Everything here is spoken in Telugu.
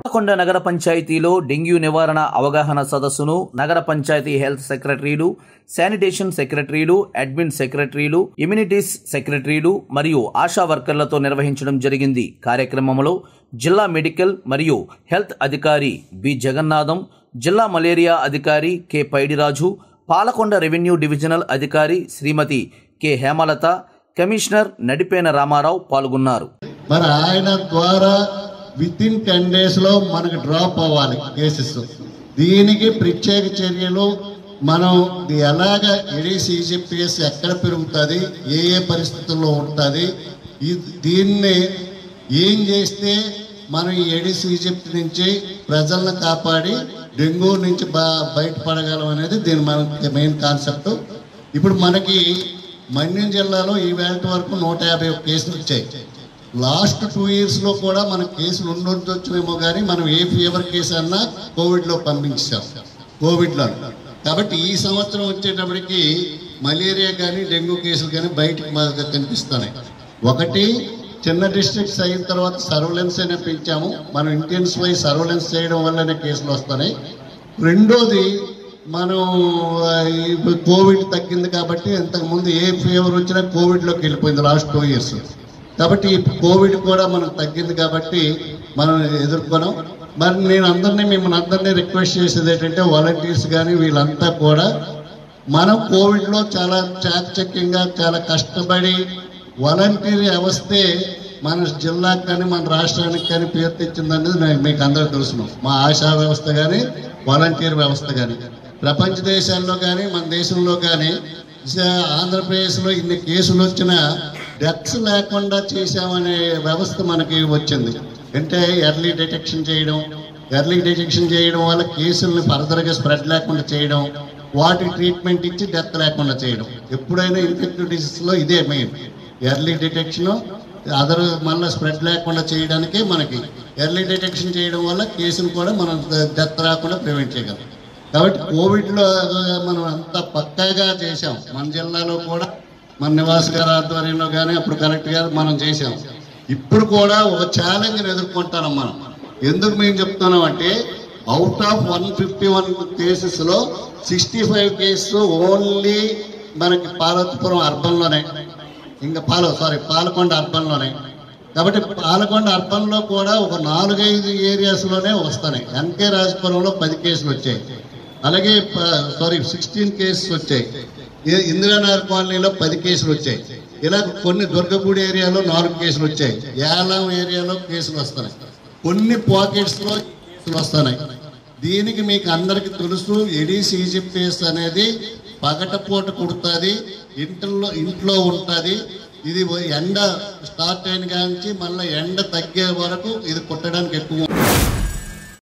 కొండ నగర పంచాయతీలో డెంగ్యూ నివారణ అవగాహన సదస్సును నగర పంచాయతీ హెల్త్ సెక్రటరీలు శానిటేషన్ సెక్రటరీలు అడ్మిన్ సెక్రటరీలు ఇమ్యూనిటీస్ సెక్రటరీలు మరియు ఆశా వర్కర్లతో నిర్వహించడం జరిగింది కార్యక్రమంలో జిల్లా మెడికల్ మరియు హెల్త్ అధికారి బి జగన్నాథం జిల్లా మలేరియా అధికారి K Paidiraju Palakonda revenue divisional అధికారి శ్రీమతి కె హేమలత కమిషనర్ నడిపేన రామారావు పాల్గొన్నారు మరి ఆయన ద్వారా విత్ ఇన్ టెన్ డేస్ లో మనకు డ్రాప్ అవ్వాలి కేసెస్ దీనికి ప్రత్యేక చర్యలు మనం ఇది ఎలాగ ఎడీస్ ఈజిపిఎస్ ఎక్కడ పెరుగుతుంది ఏ ఏ పరిస్థితుల్లో ఉంటుంది ఈ దీన్ని ఏం చేస్తే మనం ఈ ఎడిస్ ఈజిప్ట్ నుంచి ప్రజలను కాపాడి డెంగ్యూ నుంచి బా బయటపడగలం అనేది దీని మన మెయిన్ కాన్సెప్ట్ ఇప్పుడు మనకి మన్యం జిల్లాలో ఈ వేళ వరకు నూట యాభై ఒక్క కేసులు వచ్చాయి లాస్ట్ టూ ఇయర్స్లో కూడా మన కేసులు ఉండొచ్చునేమో కానీ మనం ఏ ఫీవర్ కేసు అన్నా కోవిడ్లో పంపించాం కోవిడ్లో కాబట్టి ఈ సంవత్సరం వచ్చేటప్పటికి మలేరియా కానీ డెంగ్యూ కేసులు కానీ బయటకు బాగా కనిపిస్తున్నాయి ఒకటి చిన్న డిస్ట్రిక్ట్స్ అయిన తర్వాత సర్వలెన్స్ అనే పెంచాము మనం ఇంటెన్సిఫై సర్వలెన్స్ చేయడం వల్లనే కేసులు వస్తున్నాయి రెండోది మనం ఆ, ఇప్పుడు కోవిడ్ తగ్గింది కాబట్టి ఇంతకుముందు ఏ ఫీవర్ వచ్చినా కోవిడ్లోకి వెళ్ళిపోయింది లాస్ట్ టూ ఇయర్స్ కాబట్టి ఈ కోవిడ్ కూడా మనకు తగ్గింది కాబట్టి మనం ఎదుర్కొన్నాం మరి నేను అందరినీ మిమ్మల్ని అందరినీ రిక్వెస్ట్ చేసేది ఏంటంటే వాలంటీర్స్ కానీ వీళ్ళంతా కూడా మనం కోవిడ్లో చాలా చాకచక్యంగా చాలా కష్టపడి వాలంటీర్ వ్యవస్థే మన జిల్లాకు కానీ మన రాష్ట్రానికి కానీ పేరు తెచ్చిందనేది నాకు మీకు అందరికీ తెలుసును మా ఆశా వ్యవస్థ కానీ వాలంటీర్ వ్యవస్థ కానీ ప్రపంచ దేశాల్లో కానీ మన దేశంలో కానీ స- ఆంధ్రప్రదేశ్లో ఇన్ని కేసులు వచ్చినా డెత్స్ లేకుండా చేశామనే వ్యవస్థ మనకి వచ్చింది అంటే ఎర్లీ డిటెక్షన్ చేయడం ఎర్లీ డిటెక్షన్ చేయడం వల్ల కేసుల్ని ఫర్దర్గా స్ప్రెడ్ లేకుండా చేయడం వాటి ట్రీట్మెంట్ ఇచ్చి డెత్ లేకుండా చేయడం ఎప్పుడైనా ఇన్ఫెక్టివ్ డిసీజ్లో ఇదే మెయిన్ ఎర్లీ డిటెక్షన్ అదర్ మళ్ళీ స్ప్రెడ్ లేకుండా చేయడానికే మనకి ఎర్లీ డిటెక్షన్ చేయడం వల్ల కేసును కూడా మనం డెత్ రాకుండా ప్రివెంట్ చేయగలం కాబట్టి కోవిడ్లో మనం అంత పక్కాగా చేశాం మన జిల్లాలో కూడా మన నివాస్ గారి ఆధ్వర్యంలో కానీ అప్పుడు కలెక్టర్ గారు మనం చేశాం ఇప్పుడు కూడా ఒక ఛాలెంజ్ని ఎదుర్కొంటున్నాం మనం ఎందుకు మేము చెప్తున్నాం అంటే out of one fifty one కేసెస్లో సిక్స్టీ ఫైవ్ కేసెస్ ఓన్లీ మనకి పార్వతీపురం అర్బన్లోనే ఇంకా పాల సారీ పాలకొండ అర్బన్లోనే కాబట్టి పాలకొండ అర్బన్లో కూడా ఒక నాలుగైదు ఏరియాస్లోనే వస్తున్నాయి ఎన్కే రాజపురంలో పది కేసులు వచ్చాయి అలాగే సారీ సిక్స్టీన్ కేసెస్ వచ్చాయి ఇ- ఇందిరానగర్ కాలనీలో పది కేసులు వచ్చాయి ఇలా కొన్ని దుర్గగూడి ఏరియాలో నాలుగు కేసులు వచ్చాయి యాలం ఏరియాలో కేసులు వస్తున్నాయి కొన్ని పాకెట్స్లో కేసులు వస్తున్నాయి దీనికి మీకు అందరికీ తెలుసు ఎడీస్ ఈజిప్టియస్ అనేది పగటపూట కుడుతుంది ఇంట్లో ఇంట్లో ఉంటుంది ఇది ఎండ స్టార్ట్ అయిన కాంచి మళ్ళీ ఎండ తగ్గే వరకు ఇది కుట్టడానికి ఎక్కువ